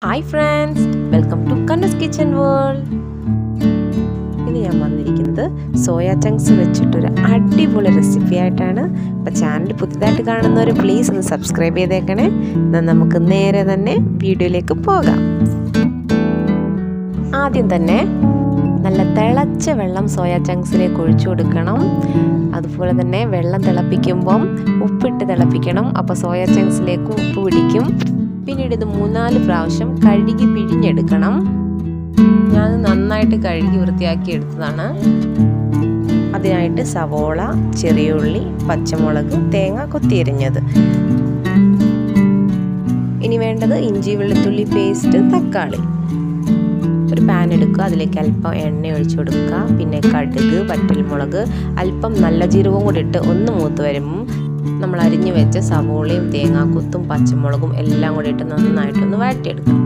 hi friends welcome to Kanna's kitchen world ഇന്ന് ഞാൻ വന്നിരിക്കുന്നത് സോയ ചങ്ക്സ് വെച്ചിട്ടൊരു അടിപൊളി റെസിപ്പി ആയിട്ടാണ് അപ്പോൾ ചാനൽ പുതിയതായിട്ട് കാണുന്നവർ പ്ലീസ് ഒന്ന് സബ്സ്ക്രൈബ് ചെയ്തേക്കണേ എന്നാൽ നമുക്ക് നേരെ തന്നെ വീഡിയോയിലേക്ക് പോകാം ആദ്യം തന്നെ നല്ല തിളച്ച വെള്ളം സോയ ചങ്ക്സിലേക്ക് ഒഴിച്ചു കൊടുക്കണം അതുപോലെ തന്നെ വെള്ളം തിളപ്പിക്കുമ്പം ഉപ്പിട്ട് തിളപ്പിക്കണം അപ്പോൾ സോയ ചങ്ക്സിലേക്ക് ഉപ്പ് പിടിക്കും പിന്നീട് ഇത് മൂന്നാല് പ്രാവശ്യം കഴുകി പിഴിഞ്ഞെടുക്കണം ഞാൻ നന്നായിട്ട് കഴുകി വൃത്തിയാക്കി എടുത്തതാണ് അതിനായിട്ട് സവോള ചെറിയ ഉള്ളി പച്ചമുളക് തേങ്ങ കൊത്തിയരിഞ്ഞത് ഇനി വേണ്ടത് ഇഞ്ചി വെളുത്തുള്ളി പേസ്റ്റ് തക്കാളി ഒരു പാൻ എടുക്കുക അതിലേക്ക് അല്പം എണ്ണ ഒഴിച്ചു കൊടുക്കുക പിന്നെ കടുക് വറ്റൽമുളക് അല്പം നല്ല ജീരകവും കൂടി ഇട്ട് ഒന്ന് മൂത്ത് വരുമ്പം നമ്മൾ അരിഞ്ഞു വെച്ച സവോളയും തേങ്ങാക്കൊത്തും പച്ചമുളകും എല്ലാം കൂടി ഇട്ട് നന്നായിട്ടൊന്ന് വഴറ്റിയെടുക്കാം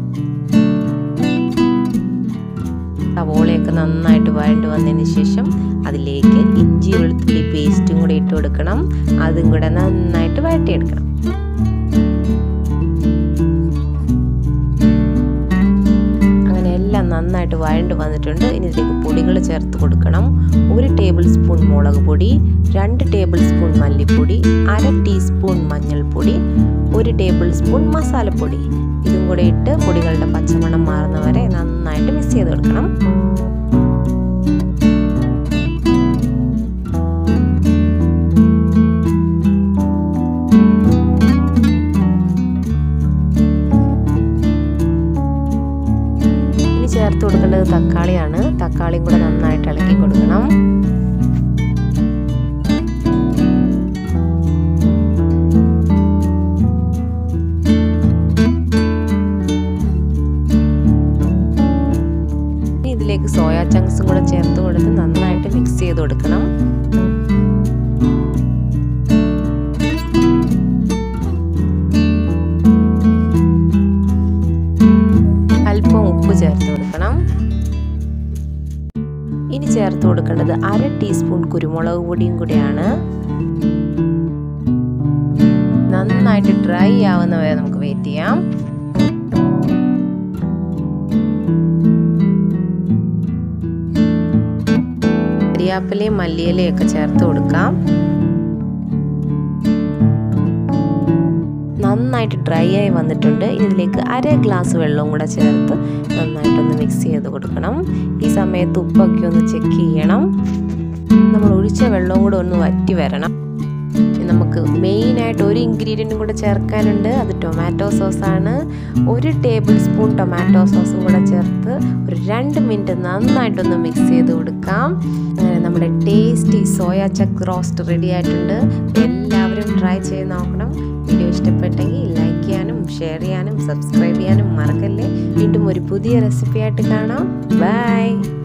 സവോളയൊക്കെ നന്നായിട്ട് വഴണ്ട് വന്നതിന് ശേഷം അതിലേക്ക് ഇഞ്ചി വെളുത്തുള്ളി പേസ്റ്റും കൂടി ഇട്ട് കൊടുക്കണം അതും കൂടെ നന്നായിട്ട് വഴറ്റിയെടുക്കണം എല്ലാം നന്നായിട്ട് വഴണ്ട് വന്നിട്ടുണ്ട് ഇനി ഇതിലേക്ക് പൊടികൾ ചേർത്ത് കൊടുക്കണം ഒരു ടേബിൾ സ്പൂൺ മുളക് പൊടി രണ്ട് ടേബിൾ സ്പൂൺ മല്ലിപ്പൊടി അര ടീസ്പൂൺ മഞ്ഞൾപ്പൊടി ഒരു ടേബിൾ സ്പൂൺ മസാലപ്പൊടി ഇതും കൂടെ ഇട്ട് പൊടികളുടെ പച്ചമണം മാറുന്നവരെ നന്നായിട്ട് മിക്സ് ചെയ്ത് കൊടുക്കണം ചേർത്ത് കൊടുക്കേണ്ടത് തക്കാളിയാണ് തക്കാളിയും കൂടെ നന്നായിട്ട് ഇളക്കി കൊടുക്കണം ഇതിലേക്ക് സോയ ചങ്ക്സും കൂടെ ചേർത്ത് കൊടുത്ത് നന്നായിട്ട് മിക്സ് ചെയ്ത് കൊടുക്കണം അല്പം ഉപ്പ് ചേർത്ത് കൊടുക്കണം ഇനി ചേർത്ത് കൊടുക്കേണ്ടത് അര ടീസ്പൂൺ കുരുമുളക് പൊടിയും കൂടിയാണ് നന്നായിട്ട് ഡ്രൈ ആവുന്ന വരെ നമുക്ക് വെയിറ്റ് ചെയ്യാം കരിയാപ്പിലയും മല്ലിയിലയും ഒക്കെ ചേർത്ത് കൊടുക്കാം നന്നായിട്ട് ഡ്രൈ ആയി വന്നിട്ടുണ്ട് ഇതിലേക്ക് അര ഗ്ലാസ് വെള്ളവും കൂടെ ചേർത്ത് നന്നായിട്ടൊന്ന് മിക്സ് ചെയ്ത് കൊടുക്കണം ഈ സമയത്ത് ഉപ്പൊക്കെ ഒന്ന് ചെക്ക് ചെയ്യണം നമ്മൾ ഒഴിച്ച വെള്ളവും കൂടെ ഒന്ന് വറ്റി വരണം നമുക്ക് മെയിനായിട്ട് ഒരു ഇൻഗ്രീഡിയൻറ്റും കൂടെ ചേർക്കാനുണ്ട് അത് ടൊമാറ്റോ സോസാണ് ഒരു ടേബിൾ സ്പൂൺ ടൊമാറ്റോ സോസും കൂടെ ചേർത്ത് ഒരു രണ്ട് മിനിറ്റ് നന്നായിട്ടൊന്ന് മിക്സ് ചെയ്ത് കൊടുക്കാം അങ്ങനെ നമ്മുടെ tasty soya chunk roast ready ആയിട്ടുണ്ട് എല്ലാവരും ട്രൈ ചെയ്ത് നോക്കണം വീഡിയോ ഇഷ്ടപ്പെട്ടെങ്കിൽ ലൈക്ക് ചെയ്യാനും ഷെയർ ചെയ്യാനും സബ്സ്ക്രൈബ് ചെയ്യാനും മറക്കല്ലേ വീണ്ടും ഒരു പുതിയ റെസിപ്പി ആയിട്ട് കാണാം ബൈ